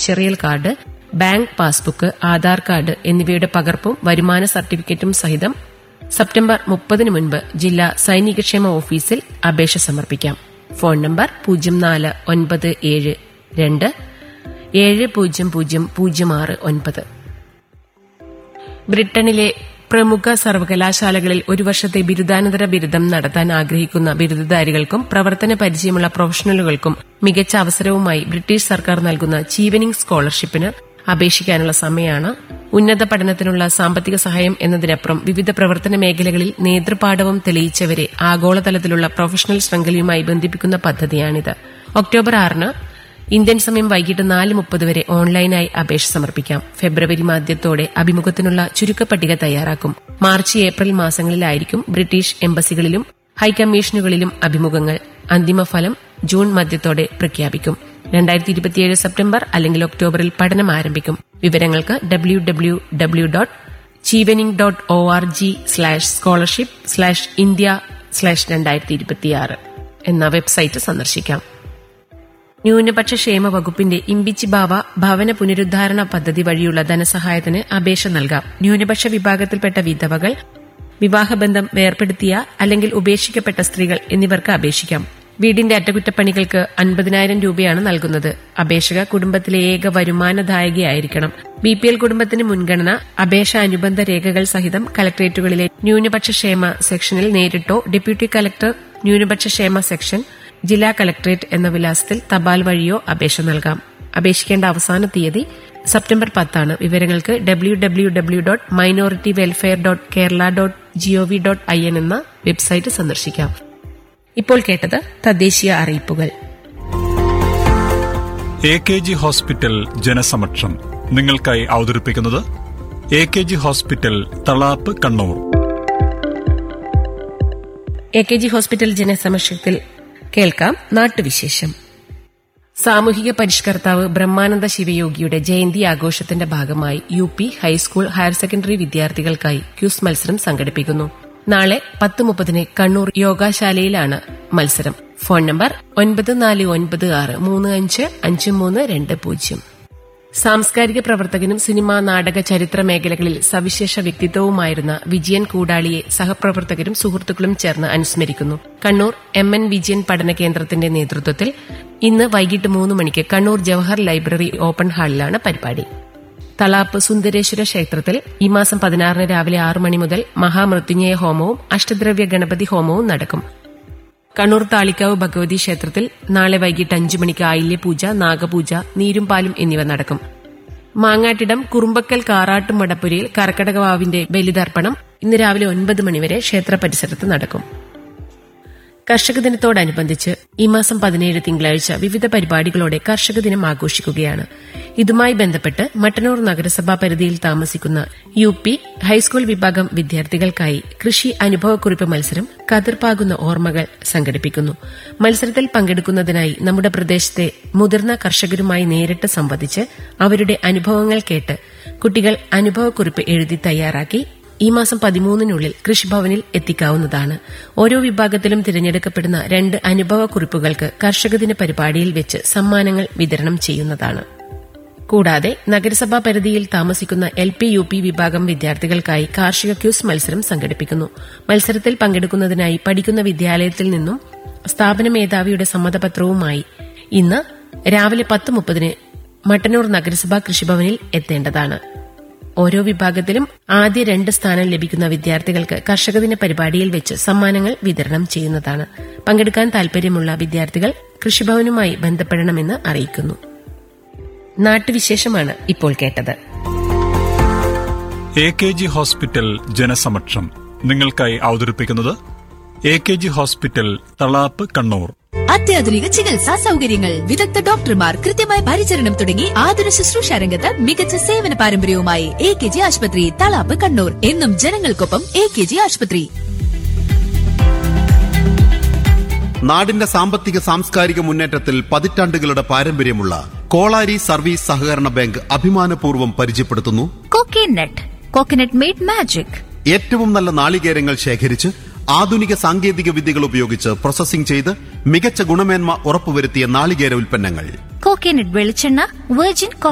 തിരിച്ചറിയൽ card bank passbook Aadhaar card എന്നിവയുടെ പകർപ്പും വരുമാന സർട്ടിഫിക്കറ്റും സഹിതം സെപ്റ്റംബർ മുപ്പതിന് മുൻപ് ജില്ലാ സൈനികക്ഷേമ ഓഫീസിൽ അപേക്ഷ സമർപ്പിക്കാം ഫോൺ നമ്പർ പൂജ്യം നാല് ഒൻപത് ഏഴ് രണ്ട് ഏഴ് പൂജ്യം പൂജ്യം പൂജ്യം ആറ് ഒൻപത് ബ്രിട്ടനിലെ പ്രമുഖ സർവകലാശാലകളിൽ ഒരു വർഷത്തെ ബിരുദാനന്തര ബിരുദം നടത്താൻ ആഗ്രഹിക്കുന്ന ബിരുദധാരികൾക്കും പ്രവർത്തന പരിചയമുള്ള പ്രൊഫഷണലുകൾക്കും മികച്ച അവസരവുമായി ബ്രിട്ടീഷ് സർക്കാർ നൽകുന്ന ചീവനിംഗ് സ്കോളർഷിപ്പിന് അപേക്ഷിക്കാനുള്ള സമയമാണ് ഉന്നത പഠനത്തിനുള്ള സാമ്പത്തിക സഹായം എന്നതിനപ്പുറം വിവിധ പ്രവർത്തന മേഖലകളിൽ നേതൃപാഠവും തെളിയിച്ചവരെ ആഗോളതലത്തിലുള്ള പ്രൊഫഷണൽ ശൃംഖലയുമായി ബന്ധിപ്പിക്കുന്ന പദ്ധതിയാണിത് ഒക്ടോബർ ആറിന് ഇന്ത്യൻ സമയം വൈകിട്ട് നാല് മുപ്പത് വരെ ഓൺലൈനായി അപേക്ഷ സമർപ്പിക്കാം ഫെബ്രുവരി മധ്യത്തോടെ അഭിമുഖത്തിനുള്ള ചുരുക്കപ്പട്ടിക തയ്യാറാക്കും മാർച്ച് ഏപ്രിൽ മാസങ്ങളിലായിരിക്കും ബ്രിട്ടീഷ് എംബസികളിലും ഹൈക്കമ്മീഷനുകളിലും അഭിമുഖങ്ങൾ അന്തിമഫലം ജൂൺ മധ്യത്തോടെ പ്രഖ്യാപിക്കും രണ്ടായിരത്തി ഇരുപത്തിയേഴ് സെപ്റ്റംബർ അല്ലെങ്കിൽ ഒക്ടോബറിൽ പഠനം ആരംഭിക്കും വിവരങ്ങൾക്ക് W W W dot Chevening dot O R G slash scholarship slash India slash രണ്ടായിരത്തി ഇരുപത്തിയാറ് എന്ന വെബ്സൈറ്റ് സന്ദർശിക്കാം ന്യൂനപക്ഷ ക്ഷേമ വകുപ്പിന്റെ ഇമ്പിച്ചി ബാവ ഭവന പുനരുദ്ധാരണ പദ്ധതി വഴിയുള്ള ധനസഹായത്തിന് അപേക്ഷ നൽകാം ന്യൂനപക്ഷ വിഭാഗത്തിൽപ്പെട്ട വിധവകൾ വിവാഹബന്ധം വേർപെടുത്തിയ അല്ലെങ്കിൽ ഉപേക്ഷിക്കപ്പെട്ട സ്ത്രീകൾ എന്നിവർക്ക് അപേക്ഷിക്കാം വീടിന്റെ അറ്റകുറ്റപ്പണികൾക്ക് അൻപതിനായിരം രൂപയാണ് നൽകുന്നത് അപേക്ഷക കുടുംബത്തിലെ ഏക വരുമാനദായകയായിരിക്കണം ബി പി എൽ കുടുംബത്തിന് മുൻഗണന അപേക്ഷ അനുബന്ധ രേഖകൾ സഹിതം കലക്ടറേറ്റുകളിലെ ന്യൂനപക്ഷ ക്ഷേമ സെക്ഷനിൽ നേരിട്ടോ ഡെപ്യൂട്ടി കലക്ടർ ന്യൂനപക്ഷ ക്ഷേമ സെക്ഷൻ ജില്ലാ കലക്ടറേറ്റ് എന്ന വിലാസത്തിൽ തപാൽ വഴിയോ അപേക്ഷ നൽകാം അപേക്ഷിക്കേണ്ട അവസാന തീയതി സെപ്റ്റംബർ പത്താണ് വിവരങ്ങൾക്ക് W W W dot minority welfare dot Kerala dot G O V dot I N എന്ന വെബ്സൈറ്റ് സന്ദർശിക്കാം ഇപ്പോൾ കേട്ടത് തദ്ദേശീയ അറിയിപ്പുകൾ എ കെ ജി ഹോസ്പിറ്റൽ ജനസമക്ഷം നിങ്ങൾക്കായി അവതരിപ്പിക്കുന്നത് A K G hospital Thalap Kannur A K G hospital ജനസമക്ഷത്തിൽ കേൾക്കാം നാട്ടുവിശേഷം സാമൂഹിക പരിഷ്കർത്താവ് ബ്രഹ്മാനന്ദ ശിവയോഗിയുടെ ജയന്തി ആഘോഷത്തിന്റെ ഭാഗമായി U P high school higher secondary വിദ്യാർത്ഥികൾക്കായി ക്യൂസ് മത്സരം സംഘടിപ്പിക്കുന്നു നാളെ പത്ത് മുപ്പതിന് കണ്ണൂർ യോഗാശാലയിലാണ് മത്സരം ഫോൺ നമ്പർ ഒൻപത് നാല് ഒൻപത് ആറ് മൂന്ന് അഞ്ച് അഞ്ച് മൂന്ന് രണ്ട് പൂജ്യം സാംസ്കാരിക പ്രവർത്തകനും സിനിമാ നാടക ചരിത്ര മേഖലകളിൽ സവിശേഷ വ്യക്തിത്വവുമായിരുന്ന വിജയൻ കൂടാളിയെ സഹപ്രവർത്തകരും സുഹൃത്തുക്കളും ചേർന്ന് അനുസ്മരിക്കുന്നു കണ്ണൂർ എം എൻ വിജയൻ പഠന കേന്ദ്രത്തിന്റെ നേതൃത്വത്തിൽ ഇന്ന് വൈകിട്ട് മൂന്ന് മണിക്ക് കണ്ണൂർ ജവഹർ ലൈബ്രറി ഓപ്പൺ ഹാളിലാണ് പരിപാടി തളാപ്പ് സുന്ദരേശ്വര ക്ഷേത്രത്തിൽ ഈ മാസം പതിനാറിന് രാവിലെ ആറ് മണി മുതൽ മഹാമൃത്യുഞ്ജയ ഹോമവും അഷ്ടദ്രവ്യ ഗണപതി ഹോമവും നടക്കും കണ്ണൂർ താളിക്കാവ് ഭഗവതി ക്ഷേത്രത്തിൽ നാളെ വൈകിട്ട് അഞ്ചു മണിക്ക് ആയില്യപൂജ നാഗപൂജ നീരും പാലും എന്നിവ നടക്കും മാങ്ങാട്ടിടം കുറുമ്പക്കൽ കാറാട്ടും മടപ്പുരയിൽ കർക്കടകവാവിന്റെ ബലിതർപ്പണം ഇന്ന് രാവിലെ ഒൻപത് മണിവരെ ക്ഷേത്ര പരിസരത്ത് നടക്കും കർഷക ദിനത്തോടനുബന്ധിച്ച് ഈ മാസം പതിനേഴ് തിങ്കളാഴ്ച വിവിധ പരിപാടികളോടെ കർഷക ദിനം ആഘോഷിക്കുകയാണ് ഇതുമായി ബന്ധപ്പെട്ട് മട്ടന്നൂർ നഗരസഭാ പരിധിയിൽ താമസിക്കുന്ന യു പി ഹൈസ്കൂൾ വിഭാഗം വിദ്യാർത്ഥികൾക്കായി കൃഷി അനുഭവക്കുറിപ്പ് മത്സരം കതിർപ്പാകുന്ന ഓർമ്മകൾ സംഘടിപ്പിക്കുന്നു മത്സരത്തിൽ പങ്കെടുക്കുന്നതിനായി നമ്മുടെ പ്രദേശത്തെ മുതിർന്ന കർഷകരുമായി നേരിട്ട് സംവദിച്ച് അവരുടെ അനുഭവങ്ങൾ കേട്ട് കുട്ടികൾ അനുഭവക്കുറിപ്പ് എഴുതി തയ്യാറാക്കി ഈ മാസം പതിമൂന്നിനുള്ളിൽ കൃഷിഭവനിൽ എത്തിക്കാവുന്നതാണ് ഓരോ വിഭാഗത്തിലും തിരഞ്ഞെടുക്കപ്പെടുന്ന രണ്ട് അനുഭവ കുറിപ്പുകൾക്ക് കർഷകദിന പരിപാടിയിൽ വെച്ച് സമ്മാനങ്ങൾ വിതരണം ചെയ്യുന്നതാണ് കൂടാതെ നഗരസഭാ പരിധിയിൽ താമസിക്കുന്ന എൽ പി യു പി വിഭാഗം വിദ്യാർത്ഥികൾക്കായി കാർഷിക ക്യൂസ് മത്സരം സംഘടിപ്പിക്കുന്നു മത്സരത്തിൽ പങ്കെടുക്കുന്നതിനായി പഠിക്കുന്ന വിദ്യാലയത്തിൽ നിന്നും സ്ഥാപന മേധാവിയുടെ സമ്മതപത്രവുമായി ഇന്ന് രാവിലെ പത്ത് മുപ്പതിന് മട്ടന്നൂർ നഗരസഭാ കൃഷിഭവനിൽ എത്തേണ്ടതാണ് ഓരോ വിഭാഗത്തിലും ആദ്യ രണ്ട് സ്ഥാനം ലഭിക്കുന്ന വിദ്യാർത്ഥികൾക്ക് കർഷകദിന പരിപാടിയിൽ വെച്ച് സമ്മാനങ്ങൾ വിതരണം ചെയ്യുന്നതാണ് പങ്കെടുക്കാൻ താൽപര്യമുള്ള വിദ്യാർത്ഥികൾ കൃഷിഭവനുമായി ബന്ധപ്പെടണമെന്ന് അറിയിക്കുന്നു നാട്ടുവിശേഷമാണ് ഇപ്പോൾ കേട്ടത് എ കെ ജി ഹോസ്പിറ്റൽ ജനസമക്ഷം നിങ്ങൾക്കായി അവതരിപ്പിക്കുന്നത് A K G hospital Thalap Kannur അത്യാധുനിക ചികിത്സാ സൗകര്യങ്ങൾ വിദഗ്ധ ഡോക്ടർമാർ കൃത്യമായ പരിചരണം തുടങ്ങി ആതുര ശുശ്രൂഷ രംഗത്ത് മികച്ച സേവന പാരമ്പര്യവുമായി എ കെ ജി ആശുപത്രി തളാപ്പ് കണ്ണൂർ എന്നും ജനങ്ങൾക്കൊപ്പം എ കെ ജി ആശുപത്രി നാടിന്റെ സാമ്പത്തിക സാംസ്കാരിക മുന്നേറ്റത്തിൽ പതിറ്റാണ്ടുകളുടെ പാരമ്പര്യമുള്ള കോളാരി സർവീസ് സഹകരണ ബാങ്ക് അഭിമാനപൂർവ്വം പരിചയപ്പെടുത്തുന്നു കോക്കനട്ട് കോക്കനട്ട് മെയ്ഡ് മാജിക് ഏറ്റവും നല്ല നാളികേരങ്ങൾ ശേഖരിച്ച് ആധുനിക സാങ്കേതിക വിദ്യകൾ ഉപയോഗിച്ച് പ്രോസസ്സിംഗ് ചെയ്ത് മികച്ച ഗുണമേന്മ ഉറപ്പുവരുത്തിയ നാളികേര ഉൽപ്പന്നങ്ങൾ കോക്കനട്ട് വെളിച്ചെണ്ണ വെർജിൻ